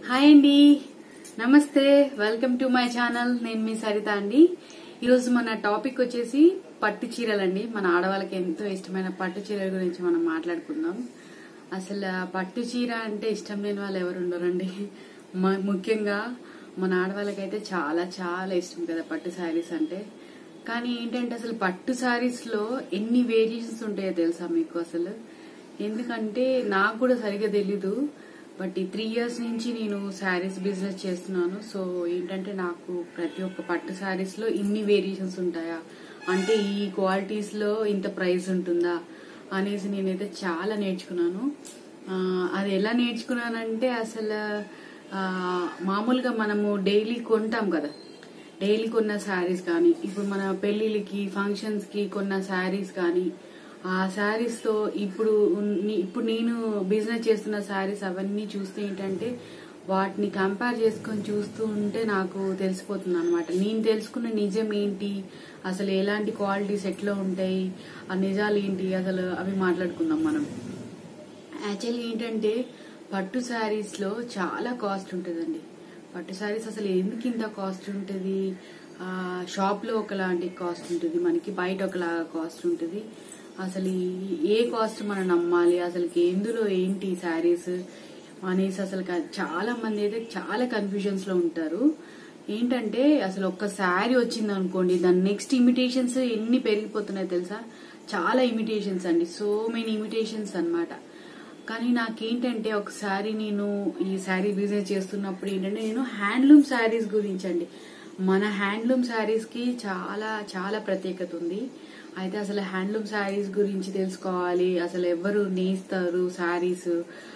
hi అండి నమస్తే welcome to my channel నేను మీ సరిత అండి ఈరోజు మన టాపిక్ వచ్చేసి పట్టు చీరలండి మన ఆడవాళ్ళకి ఎంతో ఇష్టమైన పట్టు చీరల గురించి మనం మాట్లాడుకుందాం అసలు ఆ పట్టు చీర అంటే ఇష్టం లేని వాళ్ళు ఎవరు ఉండరండి మ- ముఖ్యంగా మన ఆడవాళ్ళకైతే చాలా చాలా ఇష్టం కదా పట్టు శారీస్ అంటే కానీ ఏంటంటే అసలు పట్టు శారీస్ లో ఎన్ని వేరియేషన్స్ ఉంటాయో తెలుసా మీకు అసలు ఎందుకంటే నాకు కూడా సరిగా తెలీదు బట్ ఈ త్రీ ఇయర్స్ నుంచి నేను శారీస్ బిజినెస్ చేస్తున్నాను సో ఏంటంటే నాకు ప్రతి ఒక్క పట్టు శారీస్ లో ఇన్ని వేరియేషన్స్ ఉంటాయా అంటే ఈ క్వాలిటీస్ లో ఇంత ప్రైస్ ఉంటుందా అనేసి నేనైతే చాలా నేర్చుకున్నాను ఆ, అది ఎలా నేర్చుకున్నానంటే అసలు ఆ, మామూలుగా మనము డైలీ కొంటాం కదా డైలీ కొన్న శారీస్ కానీ ఇప్పుడు మన పెళ్లిళ్ళకి ఫంక్షన్స్ కి కొన్న శారీస్ కానీ ఆ శారీస్ తో ఇప్పుడు ఉన్ని- ఇప్పుడు నేను బిజినెస్ చేస్తున్న శారీస్ అవన్నీ చూస్తే ఏంటంటే వాటిని కంపేర్ చేసుకొని చూస్తూ ఉంటే నాకు తెలిసిపోతుంది అనమాట నేను తెలుసుకున్న నిజం ఏంటి అసలు ఎలాంటి క్వాలిటీస్ ఎట్లా ఉంటాయి ఆ నిజాలు ఏంటి అసలు అవి మాట్లాడుకుందాం మనం యాక్చువల్లీ ఏంటంటే పట్టు శారీస్ లో చాలా కాస్ట్ ఉంటుందండి పట్టు శారీస్ అసలు ఎందుకు ఇంత కాస్ట్ ఉంటుంది ఆ, షాప్ లో ఒకలాంటి కాస్ట్ ఉంటుంది మనకి బయట ఒకలాగా కాస్ట్ ఉంటుంది అసలు ఈ- ఏ కాస్ట్ మనం నమ్మాలి అసలు ఎందులో ఏంటి శారీస్ అనేసి అసలు క- చాలా మంది అయితే చాలా కన్ఫ్యూజన్స్ లో ఉంటారు ఏంటంటే అసలు ఒక్క శారీ వచ్చింది అనుకోండి దాని నెక్స్ట్ ఇమిటేషన్స్ ఎన్ని పెరిగిపోతున్నాయి తెలుసా చాలా ఇమిటేషన్స్ అండి సో మెనీ ఇమిటేషన్స్ అన్నమాట కానీ నాకేంటంటే ఒకసారి నేను ఈ శారీ బిజినెస్ చేస్తున్నప్పుడు ఏంటంటే నేను హ్యాండ్లూమ్ శారీస్ గురించి అండి మన హ్యాండ్లూమ్ శారీస్ కి చాలా చాలా ప్రత్యేకత ఉంది అయితే అసలు హ్యాండ్లూమ్ శారీస్ గురించి తెలుసుకోవాలి అసలు ఎవరు నేస్తారు శారీస్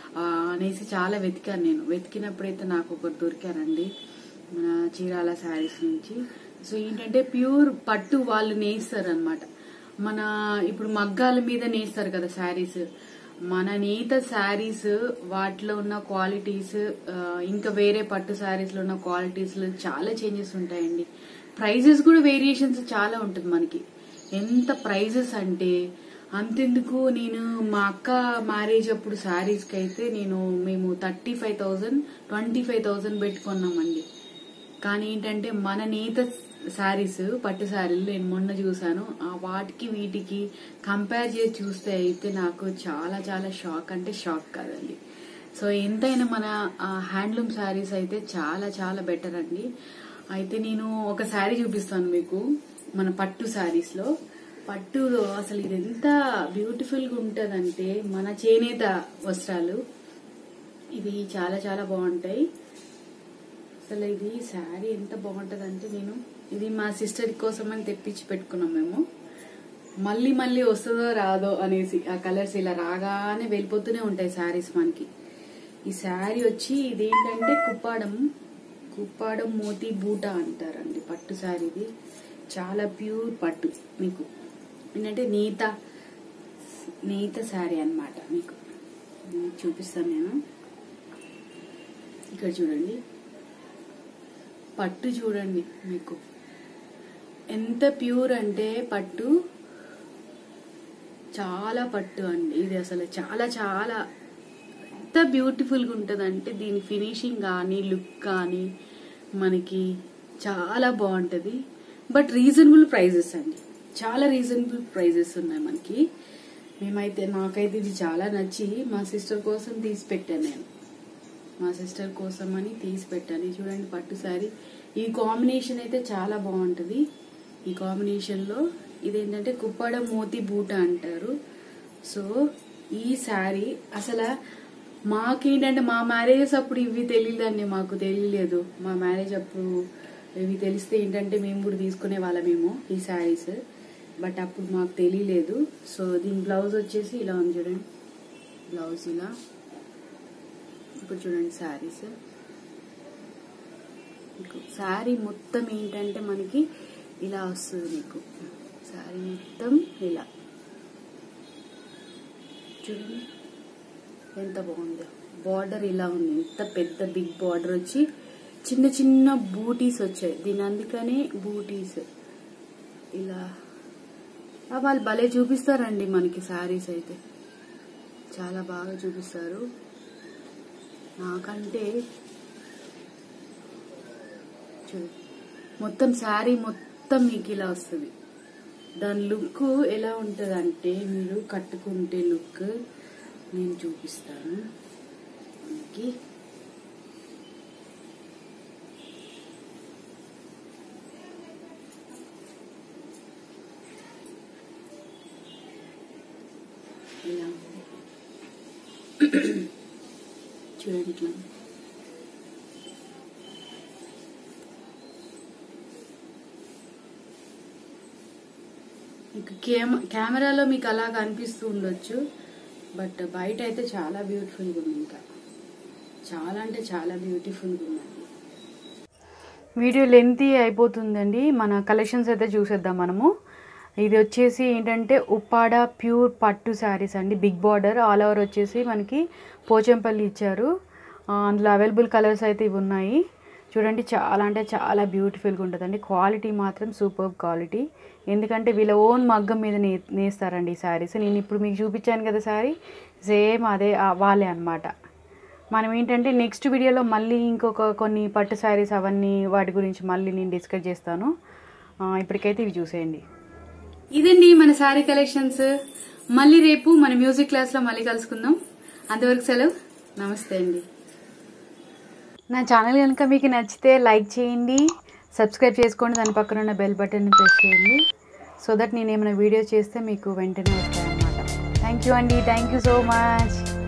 అనేసి చాలా వెతికాను నేను వెతికినప్పుడైతే నాకు ఒకరు దొరికారండి మన చీరాల శారీస్ నుంచి సో ఏంటంటే ప్యూర్ పట్టు వాళ్ళు నేస్తారు అనమాట మన ఇప్పుడు మగ్గాల మీద నేస్తారు కదా శారీస్ మన నేత శారీస్ వాటిలో ఉన్న క్వాలిటీస్ ఆ, ఇంకా వేరే పట్టు శారీస్ లో ఉన్న క్వాలిటీస్ లో చాలా చేంజెస్ ఉంటాయండి ప్రైజెస్ కూడా వేరియేషన్స్ చాలా ఉంటుంది మనకి ఎంత ప్రైజెస్ అంటే అంతెందుకు నేను మా అక్క మ్యారేజ్ అప్పుడు శారీస్ కి అయితే నేను మేము thirty five thousand twenty five thousand పెట్టుకున్నామండి కానీ ఏంటంటే మన నేత శారీస్ పట్టు శారీలు నేను మొన్న చూసాను ఆ వాటికి వీటికి కంపేర్ చేసి చూస్తే అయితే నాకు చాలా చాలా షాక్ అంటే షాక్ కాదండి సో ఎంతైనా మన హ్యాండ్లూమ్ శారీస్ అయితే చాలా చాలా బెటర్ అండి అయితే నేను ఒక శారీ చూపిస్తాను మీకు మన పట్టు శారీస్ లో పట్టులో అసలు ఇది ఎంత బ్యూటిఫుల్ గా ఉంటదంటే మన చేనేత వస్త్రాలు ఇవి చాలా చాలా బాగుంటాయి అసలు ఇది శారీ ఎంత బాగుంటది అంటే నేను ఇది మా సిస్టర్ కోసం అని తెప్పించి పెట్టుకున్నాం మేము మళ్ళీ మళ్ళీ వస్తుందో రాదో అనేసి ఆ కలర్స్ ఇలా రాగానే వెళ్ళిపోతూనే ఉంటాయి శారీస్ మనకి ఈ శారీ వచ్చి ఇదేంటంటే కుప్పాడం కుప్పాడం మోతి బూట అంటారండి పట్టు శారీ ఇది చాలా ప్యూర్ పట్టు మీకు ఏంటంటే నీత నీత శారీ అన్నమాట మీకు మీకు చూపిస్తాను నేను ఇక్కడ చూడండి పట్టు చూడండి మీకు ఎంత ప్యూర్ అంటే పట్టు చాలా పట్టు అండి ఇది అసలు చాలా చాలా ఎంత బ్యూటిఫుల్ గా ఉంటుంది అంటే దీని ఫినిషింగ్ కానీ లుక్ కానీ మనకి చాలా బాగుంటది బట్ రీజనబుల్ ప్రైజెస్ అండి చాలా రీజనబుల్ ప్రైజెస్ ఉన్నాయి మనకి మేమైతే నాకైతే ఇది చాలా నచ్చి మా సిస్టర్ కోసం తీసి పెట్టాను నేను మా సిస్టర్ కోసం అని తీసి పెట్టాను ఇది చూడండి పట్టు శారీ ఈ కాంబినేషన్ అయితే చాలా బాగుంటది ఈ కాంబినేషన్ లో ఇదేంటంటే కుప్పడ మోతి బూట అంటారు సో ఈ శారీ అసలు మాకేంటంటే మా మ్యారేజెస్ అప్పుడు ఇవి తెలియదండి మాకు తెలియలేదు మా మ్యారేజ్ అప్పుడు ఇవి తెలిస్తే ఏంటంటే మేము కూడా తీసుకునే వాళ్ళమేమో ఈ శారీస్ బట్ అప్పుడు మాకు తెలియలేదు సో దీని బ్లౌజ్ వచ్చేసి ఇలా ఉంది చూడండి బ్లౌజ్ ఇలా ఇప్పుడు చూడండి శారీస్ శారీ మొత్తం ఏంటంటే మనకి ఇలా వస్తుంది మీకు శారీ మొత్తం ఇలా చూడండి ఎంత బాగుందో బార్డర్ ఇలా ఉంది ఎంత పెద్ద బిగ్ బార్డర్ వచ్చి చిన్న చిన్న బూటీస్ వచ్చాయి దీని అందుకనే బూటీస్ ఇలా ఆ, వాళ్ళు భలే చూపిస్తారండి మనకి శారీస్ అయితే చాలా బాగా చూపిస్తారు నాకంటే చూడు మొత్తం శారీ మొత్తం మీకు ఇలా వస్తుంది దాని లుక్ ఎలా ఉంటుంది అంటే మీరు కట్టుకుంటే లుక్ నేను చూపిస్తాను మనకి ఇలా ఉంది చూడండి ఇట్లా మీకు కెమ కెమెరాలో మీకు అలా కనిపిస్తూ ఉండొచ్చు బట్ బయట అయితే చాలా బ్యూటిఫుల్గా ఉంది ఇంకా చాలా అంటే చాలా బ్యూటిఫుల్గా ఉంది వీడియో లెంతీ అయిపోతుందండి మన కలెక్షన్స్ అయితే చూసేద్దాం మనము ఇది వచ్చేసి ఏంటంటే ఉప్పాడ ప్యూర్ పట్టు శారీస్ అండి బిగ్ బార్డర్ ఆల్ ఓవర్ వచ్చేసి మనకి పోచంపల్లి ఇచ్చారు ఆ, అందులో అవైలబుల్ కలర్స్ అయితే ఇవి ఉన్నాయి చూడండి చాలా అంటే చాలా బ్యూటిఫుల్గా ఉంటుందండి క్వాలిటీ మాత్రం సూపర్ క్వాలిటీ ఎందుకంటే వీళ్ళ ఓన్ మగ్గం మీద నే నేస్తారండి ఈ శారీస్ నేను ఇప్పుడు మీకు చూపించాను కదా శారీ సేమ్ అదే ఆ వాళ్ళే అనమాట మనం ఏంటంటే నెక్స్ట్ వీడియోలో మళ్ళీ ఇంకొక కొన్ని పట్టు శారీస్ అవన్నీ వాటి గురించి మళ్ళీ నేను డిస్కస్ చేస్తాను ఆ, ఇప్పటికైతే ఇవి చూసేయండి ఇదండి మన శారీ కలెక్షన్స్ మళ్ళీ రేపు మన మ్యూజిక్ క్లాస్లో మళ్ళీ కలుసుకుందాం అంతవరకు సెలవు నమస్తే అండి నా ఛానల్ కనుక మీకు నచ్చితే లైక్ చేయండి సబ్స్క్రైబ్ చేసుకోండి దాని పక్కన ఉన్న బెల్ బటన్ని ప్రెస్ చేయండి సో దట్ నేను ఏమైనా వీడియో చేస్తే మీకు వెంటనే వస్తాయన్నమాట థ్యాంక్ యూ అండి థ్యాంక్ యూ సో మచ్